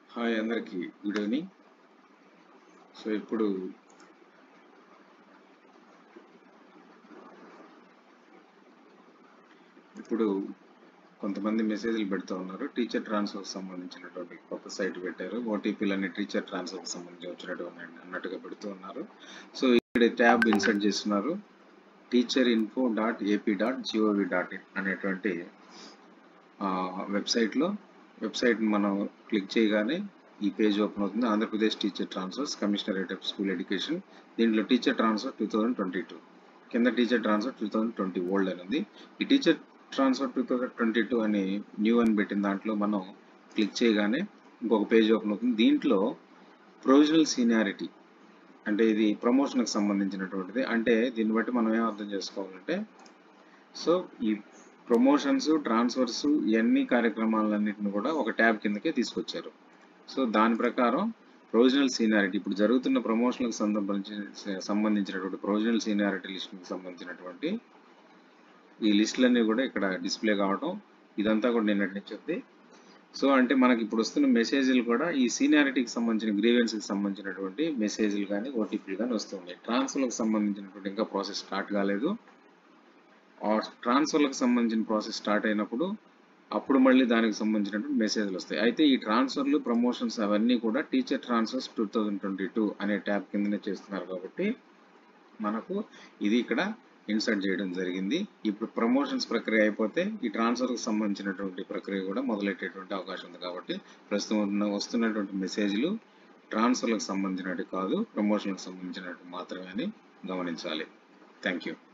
hi అందరికీ good evening so ఇప్పుడు ఇప్పుడు కొంతమంది మెసేజ్లు పెడుతూ ఉన్నారు టీచర్ ట్రాన్స్ఫర్కి సంబంధించినటువంటి కొత్త సైట్ పెట్టారు ఓటీపీలు అన్ని టీచర్ ట్రాన్స్ఫర్కి సంబంధించి వచ్చినట్టు అన్నట్టుగా పెడుతూ ఉన్నారు సో ఇక్కడ ట్యాబ్ ఇన్సర్ట్ చేస్తున్నారు teacher info dot AP dot gov dot in అనేటువంటి వెబ్సైట్లో వెబ్సైట్ మనం క్లిక్ చేయగానే ఈ పేజ్ ఓపెన్ అవుతుంది Andhra Pradesh teacher transfers commissionerate of school education దీంట్లో teacher transfer two thousand twenty two కింద teacher transfer two thousand twenty old అని ఉంది ఈ teacher transfer two thousand twenty two అని న్యూ అని పెట్టిన దాంట్లో మనం క్లిక్ చేయగానే ఇంకొక పేజ్ ఓపెన్ అవుతుంది దీంట్లో ప్రొవిజనల్ సీనియారిటీ అంటే ఇది ప్రమోషన్కి సంబంధించినటువంటిది అంటే దీన్ని బట్టి మనం ఏం అర్థం చేసుకోవాలంటే సో ఈ ప్రమోషన్స్ ట్రాన్స్ఫర్స్ ఇవన్నీ కార్యక్రమాలన్నింటిని కూడా ఒక ట్యాబ్ కిందకే తీసుకొచ్చారు సో దాని ప్రకారం ప్రొవిజనల్ సీనియారిటీ ఇప్పుడు జరుగుతున్న ప్రమోషన్లకు సంబంధించిన సంబంధించినటువంటి ప్రొవిజనల్ సీనియారిటీ లిస్ట్కి సంబంధించినటువంటి ఈ లిస్టులన్నీ కూడా ఇక్కడ డిస్ప్లే కావడం ఇదంతా కూడా నిన్నటి నుంచి ఉంది సో అంటే మనకి ఇప్పుడు వస్తున్న మెసేజ్లు కూడా ఈ సీనియారిటీకి సంబంధించిన గ్రీవెన్స్కి సంబంధించినటువంటి మెసేజ్లు కానీ ఓటీపీలు కానీ వస్తున్నాయి ట్రాన్స్ఫర్లకు సంబంధించినటువంటి ఇంకా ప్రాసెస్ స్టార్ట్ కాలేదు ఆ ట్రాన్స్ఫర్లకు సంబంధించిన ప్రాసెస్ స్టార్ట్ అయినప్పుడు అప్పుడు మళ్ళీ దానికి సంబంధించినటువంటి మెసేజ్లు వస్తాయి అయితే ఈ ట్రాన్స్ఫర్లు ప్రమోషన్స్ అవన్నీ కూడా teacher transfers two thousand twenty two అనే ట్యాబ్ కిందనే చేస్తున్నారు కాబట్టి మనకు ఇది ఇక్కడ ఇన్సర్ట్ చేయడం జరిగింది ఇప్పుడు ప్రమోషన్స్ ప్రక్రియ అయిపోతే ఈ ట్రాన్స్ఫర్కి సంబంధించినటువంటి ప్రక్రియ కూడా మొదలెట్టేటువంటి అవకాశం ఉంది కాబట్టి ప్రస్తుతం ఉన్న వస్తున్నటువంటి మెసేజ్లు ట్రాన్స్ఫర్లకు సంబంధించినట్టు కాదు ప్రమోషన్లకు సంబంధించినట్టు మాత్రమే అని గమనించాలి థ్యాంక్ యూ